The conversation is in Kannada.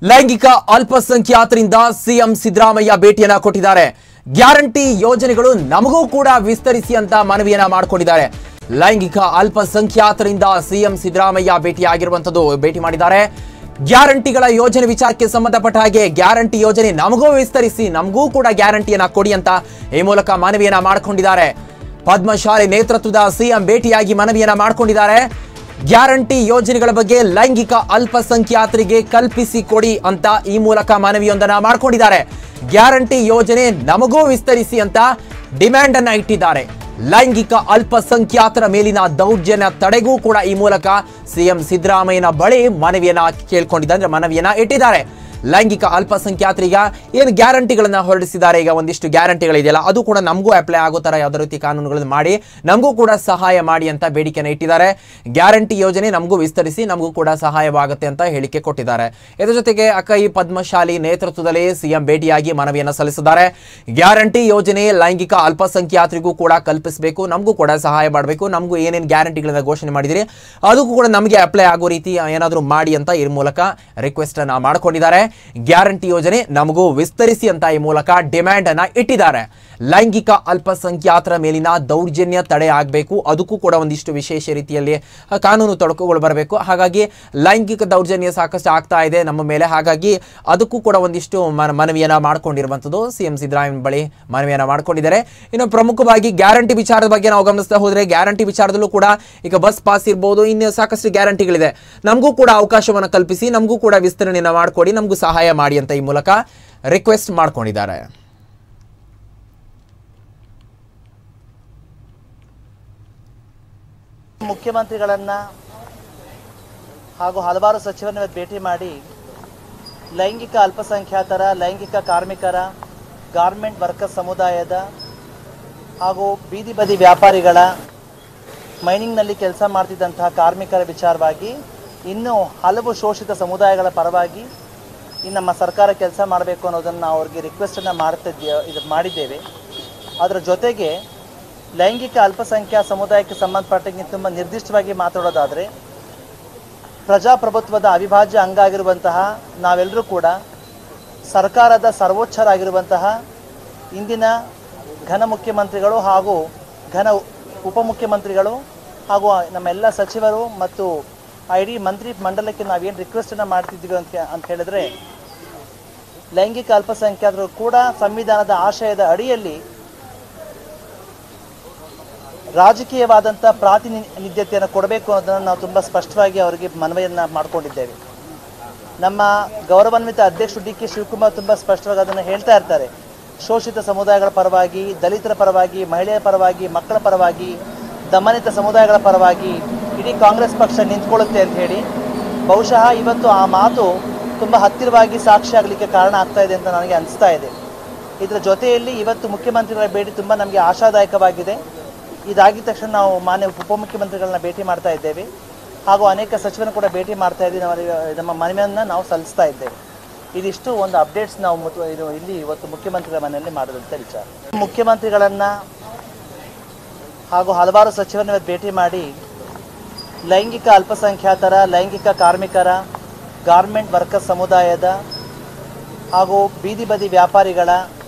ಲೈಂಗಿಕ ಅಲ್ಪಸಂಖ್ಯಾತರಿಂದ ಸಿಎಂ ಸಿದ್ದರಾಮಯ್ಯ ಭೇಟಿಯನ್ನ ಕೊಟ್ಟಿದ್ದಾರೆ ಗ್ಯಾರಂಟಿ ಯೋಜನೆಗಳು ನಮಗೂ ಕೂಡ ವಿಸ್ತರಿಸಿ ಅಂತ ಮನವಿಯನ್ನ ಮಾಡಿಕೊಂಡಿದ್ದಾರೆ ಲೈಂಗಿಕ ಅಲ್ಪಸಂಖ್ಯಾತರಿಂದ ಸಿಎಂ ಸಿದ್ದರಾಮಯ್ಯ ಭೇಟಿಯಾಗಿರುವಂತದ್ದು ಭೇಟಿ ಮಾಡಿದ್ದಾರೆ ಗ್ಯಾರಂಟಿಗಳ ಯೋಜನೆ ವಿಚಾರಕ್ಕೆ ಸಂಬಂಧಪಟ್ಟ ಹಾಗೆ ಗ್ಯಾರಂಟಿ ಯೋಜನೆ ನಮಗೂ ವಿಸ್ತರಿಸಿ ನಮಗೂ ಕೂಡ ಗ್ಯಾರಂಟಿಯನ್ನ ಕೊಡಿ ಅಂತ ಈ ಮೂಲಕ ಮನವಿಯನ್ನ ಮಾಡಿಕೊಂಡಿದ್ದಾರೆ ಪದ್ಮಶಾಲಿ ನೇತೃತ್ವದ ಸಿಎಂ ಭೇಟಿಯಾಗಿ ಮನವಿಯನ್ನ ಮಾಡಿಕೊಂಡಿದ್ದಾರೆ ಗ್ಯಾರಂಟಿ ಯೋಜನೆಗಳ ಬಗ್ಗೆ ಲೈಂಗಿಕ ಅಲ್ಪಸಂಖ್ಯಾತರಿಗೆ ಕಲ್ಪಿಸಿ ಕೊಡಿ ಅಂತ ಈ ಮೂಲಕ ಮನವಿಯೊಂದನ್ನ ಮಾಡ್ಕೊಂಡಿದ್ದಾರೆ ಗ್ಯಾರಂಟಿ ಯೋಜನೆ ನಮಗೂ ವಿಸ್ತರಿಸಿ ಅಂತ ಡಿಮ್ಯಾಂಡ್ ಅನ್ನ ಇಟ್ಟಿದ್ದಾರೆ ಲೈಂಗಿಕ ಅಲ್ಪಸಂಖ್ಯಾತರ ಮೇಲಿನ ದೌರ್ಜನ್ಯ ತಡೆಗೂ ಕೂಡ ಈ ಮೂಲಕ ಸಿಎಂ ಸಿದ್ದರಾಮಯ್ಯನ ಬಳಿ ಮನವಿಯನ್ನ ಕೇಳ್ಕೊಂಡಿದ್ದಾರೆ ಅಂದ್ರೆ ಮನವಿಯನ್ನ ಇಟ್ಟಿದ್ದಾರೆ ಲೈಂಗಿಕ ಅಲ್ಪಸಂಖ್ಯಾತರಿಗ ಏನು ಗ್ಯಾರಂಟಿಗಳನ್ನ ಹೊರಡಿಸಿದ್ದಾರೆ ಈಗ ಒಂದಿಷ್ಟು ಗ್ಯಾರಂಟಿಗಳಿದೆಯಲ್ಲ ಅದು ಕೂಡ ನಮಗೂ ಅಪ್ಲೈ ಆಗೋ ಥರ ಯಾವುದೇ ರೀತಿ ಕಾನೂನುಗಳನ್ನು ಮಾಡಿ ನಮಗೂ ಕೂಡ ಸಹಾಯ ಮಾಡಿ ಅಂತ ಬೇಡಿಕೆನ ಇಟ್ಟಿದ್ದಾರೆ ಗ್ಯಾರಂಟಿ ಯೋಜನೆ ನಮಗೂ ವಿಸ್ತರಿಸಿ ನಮಗೂ ಕೂಡ ಸಹಾಯವಾಗುತ್ತೆ ಅಂತ ಹೇಳಿಕೆ ಕೊಟ್ಟಿದ್ದಾರೆ ಇದರ ಜೊತೆಗೆ ಅಕ್ಕ ಈ ಪದ್ಮಶಾಲಿ ನೇತೃತ್ವದಲ್ಲಿ ಸಿಎಂ ಭೇಟಿಯಾಗಿ ಮನವಿಯನ್ನು ಸಲ್ಲಿಸಿದ್ದಾರೆ ಗ್ಯಾರಂಟಿ ಯೋಜನೆ ಲೈಂಗಿಕ ಅಲ್ಪಸಂಖ್ಯಾತರಿಗೂ ಕೂಡ ಕಲ್ಪಿಸಬೇಕು ನಮಗೂ ಕೂಡ ಸಹಾಯ ಮಾಡಬೇಕು ನಮಗೂ ಏನೇನು ಗ್ಯಾರಂಟಿಗಳನ್ನ ಘೋಷಣೆ ಮಾಡಿದಿರಿ ಅದಕ್ಕೂ ಕೂಡ ನಮಗೆ ಅಪ್ಲೈ ಆಗೋ ರೀತಿ ಏನಾದರೂ ಮಾಡಿ ಅಂತ ಈ ಮೂಲಕ ರಿಕ್ವೆಸ್ಟ್ ಅನ್ನ ಮಾಡ್ಕೊಂಡಿದ್ದಾರೆ ಗ್ಯಾರಂಟಿ ಯೋಜನೆ ನಮಗೂ ವಿಸ್ತರಿಸಿ ಅಂತ ಈ ಮೂಲಕ ಡಿಮ್ಯಾಂಡ್ ಅನ್ನ ಇಟ್ಟಿದ್ದಾರೆ ಲೈಂಗಿಕ ಅಲ್ಪಸಂಖ್ಯಾತರ ಮೇಲಿನ ದೌರ್ಜನ್ಯ ತಡೆ ಆಗಬೇಕು ಅದಕ್ಕೂ ಕೂಡ ಒಂದಿಷ್ಟು ವಿಶೇಷ ರೀತಿಯಲ್ಲಿ ಆ, ಕಾನೂನು ತೊಡಕುಗಳು ಬರಬೇಕು ಹಾಗಾಗಿ ಲೈಂಗಿಕ ದೌರ್ಜನ್ಯ ಸಾಕಷ್ಟು ಆಗ್ತಾ ಇದೆ ನಮ್ಮ ಮೇಲೆ ಹಾಗಾಗಿ ಅದಕ್ಕೂ ಕೂಡ ಒಂದಿಷ್ಟು ಮನ ಮನವಿಯನ್ನ ಮಾಡ್ಕೊಂಡಿರುವಂಥದ್ದು ಸಿ ಎಂ ಸಿದ್ದರಾಮಯ್ಯ ಬಳಿ ಮನವಿಯನ್ನ ಮಾಡ್ಕೊಂಡಿದ್ದಾರೆ ಇನ್ನು ಪ್ರಮುಖವಾಗಿ ಗ್ಯಾರಂಟಿ ವಿಚಾರದ ಬಗ್ಗೆ ನಾವು ಗಮನಿಸ್ತಾ ಹೋದ್ರೆ ಗ್ಯಾರಂಟಿ ವಿಚಾರದಲ್ಲೂ ಕೂಡ ಈಗ ಬಸ್ ಪಾಸ್ ಇರ್ಬೋದು ಇನ್ನು ಸಾಕಷ್ಟು ಗ್ಯಾರಂಟಿಗಳಿದೆ ನಮಗೂ ಕೂಡ ಅವಕಾಶವನ್ನು ಕಲ್ಪಿಸಿ ನಮಗೂ ಕೂಡ ವಿಸ್ತರಣೆಯನ್ನು ಮಾಡಿಕೊಡಿ ನಮಗೂ ಸಹಾಯ ಮಾಡಿ ಅಂತ ಈ ಮೂಲಕ ರಿಕ್ವೆಸ್ಟ್ ಮಾಡ್ಕೊಂಡಿದ್ದಾರೆ ಮುಖ್ಯಮಂತ್ರಿಗಳನ್ನ ಹಾಗೂ ಹಲವಾರು ಸಚಿವರನ್ನ ಇವತ್ತು ಭೇಟಿ ಮಾಡಿ ಲೈಂಗಿಕ ಅಲ್ಪಸಂಖ್ಯಾತರ ಲೈಂಗಿಕ ಕಾರ್ಮಿಕರ ಗಾರ್ಮೆಂಟ್ ವರ್ಕರ್ಸ್ ಸಮುದಾಯದ ಹಾಗೂ ಬೀದಿ ಬದಿ ವ್ಯಾಪಾರಿಗಳ ಮೈನಿಂಗ್ನಲ್ಲಿ ಕೆಲಸ ಮಾಡ್ತಿದ್ದಂತಹ ಕಾರ್ಮಿಕರ ವಿಚಾರವಾಗಿ ಇನ್ನೂ ಹಲವು ಶೋಷಿತ ಸಮುದಾಯಗಳ ಪರವಾಗಿ ಈ ನಮ್ಮ ಸರ್ಕಾರ ಕೆಲಸ ಮಾಡಬೇಕು ಅನ್ನೋದನ್ನು ನಾವು ಅವ್ರಿಗೆ ರಿಕ್ವೆಸ್ಟನ್ನು ಮಾಡ್ತಿದ್ದೇ ಇದು ಮಾಡಿದ್ದೇವೆ ಅದರ ಜೊತೆಗೆ ಲೈಂಗಿಕ ಅಲ್ಪಸಂಖ್ಯಾತ ಸಮುದಾಯಕ್ಕೆ ಸಂಬಂಧಪಟ್ಟಂಗೆ ತುಂಬ ನಿರ್ದಿಷ್ಟವಾಗಿ ಮಾತಾಡೋದಾದರೆ ಪ್ರಜಾಪ್ರಭುತ್ವದ ಅವಿಭಾಜ್ಯ ಅಂಗ ಆಗಿರುವಂತಹ ನಾವೆಲ್ಲರೂ ಕೂಡ ಸರ್ಕಾರದ ಸರ್ವೋಚ್ಚರಾಗಿರುವಂತಹ ಇಂದಿನ ಘನ ಮುಖ್ಯಮಂತ್ರಿಗಳು ಹಾಗೂ ಘನ ಉಪಮುಖ್ಯಮಂತ್ರಿಗಳು ಹಾಗೂ ನಮ್ಮೆಲ್ಲ ಸಚಿವರು ಮತ್ತು ಆ ಇಡೀ ಮಂತ್ರಿ ಮಂಡಲಕ್ಕೆ ನಾವೇನು ರಿಕ್ವೆಸ್ಟನ್ನು ಮಾಡ್ತಿದ್ದೀವಿ ಅಂತ ಅಂತ ಹೇಳಿದ್ರೆ ಲೈಂಗಿಕ ಅಲ್ಪಸಂಖ್ಯಾತರು ಕೂಡ ಸಂವಿಧಾನದ ಆಶಯದ ಅಡಿಯಲ್ಲಿ ರಾಜಕೀಯವಾದಂಥ ಪ್ರಾತಿನಿಧ್ಯತೆಯನ್ನು ಕೊಡಬೇಕು ಅನ್ನೋದನ್ನು ನಾವು ತುಂಬ ಸ್ಪಷ್ಟವಾಗಿ ಅವರಿಗೆ ಮನವಿಯನ್ನು ಮಾಡಿಕೊಂಡಿದ್ದೇವೆ ನಮ್ಮ ಗೌರವಾನ್ವಿತ ಅಧ್ಯಕ್ಷರು ಡಿ ಕೆ ಶಿವಕುಮಾರ್ ತುಂಬ ಸ್ಪಷ್ಟವಾಗಿ ಅದನ್ನು ಹೇಳ್ತಾ ಇರ್ತಾರೆ ಶೋಷಿತ ಸಮುದಾಯಗಳ ಪರವಾಗಿ ದಲಿತರ ಪರವಾಗಿ ಮಹಿಳೆಯರ ಪರವಾಗಿ ಮಕ್ಕಳ ಪರವಾಗಿ ದಮನಿತ ಸಮುದಾಯಗಳ ಪರವಾಗಿ ಇಡೀ ಕಾಂಗ್ರೆಸ್ ಪಕ್ಷ ನಿಂತ್ಕೊಳ್ಳುತ್ತೆ ಅಂತ ಹೇಳಿ ಬಹುಶಃ ಇವತ್ತು ಆ ಮಾತು ತುಂಬ ಹತ್ತಿರವಾಗಿ ಸಾಕ್ಷಿ ಆಗಲಿಕ್ಕೆ ಕಾರಣ ಆಗ್ತಾ ಇದೆ ಅಂತ ನನಗೆ ಅನಿಸ್ತಾ ಇದೆ ಇದರ ಜೊತೆಯಲ್ಲಿ ಇವತ್ತು ಮುಖ್ಯಮಂತ್ರಿಗಳ ಭೇಟಿ ತುಂಬ ನಮಗೆ ಆಶಾದಾಯಕವಾಗಿದೆ ಇದಾಗಿದ ತಕ್ಷಣ ನಾವು ಮಾನ್ಯ ಉಪಮುಖ್ಯಮಂತ್ರಿಗಳನ್ನ ಭೇಟಿ ಮಾಡ್ತಾ ಇದ್ದೇವೆ ಹಾಗೂ ಅನೇಕ ಸಚಿವರನ್ನು ಕೂಡ ಭೇಟಿ ಮಾಡ್ತಾ ಇದ್ದೀವಿ ನಮ್ಮ ನಮ್ಮ ಮನವಿಯನ್ನು ನಾವು ಸಲ್ಲಿಸ್ತಾ ಇದ್ದೇವೆ ಇದಿಷ್ಟು ಒಂದು ಅಪ್ಡೇಟ್ಸ್ ನಾವು ಮುತ್ತು- ಇದು ಇಲ್ಲಿ ಇವತ್ತು ಮುಖ್ಯಮಂತ್ರಿಗಳ ಮನೆಯಲ್ಲಿ ಮಾಡಿದಂಥ ವಿಚಾರ ಮುಖ್ಯಮಂತ್ರಿಗಳನ್ನು ಹಾಗೂ ಹಲವಾರು ಸಚಿವರನ್ನ ಇವತ್ತು ಭೇಟಿ ಮಾಡಿ ಲೈಂಗಿಕ ಅಲ್ಪಸಂಖ್ಯಾತರ ಲೈಂಗಿಕ ಕಾರ್ಮಿಕರ ಗಾರ್ಮೆಂಟ್ ವರ್ಕರ್ಸ್ ಸಮುದಾಯದ ಹಾಗೂ ಬೀದಿ ಬದಿ ವ್ಯಾಪಾರಿಗಳ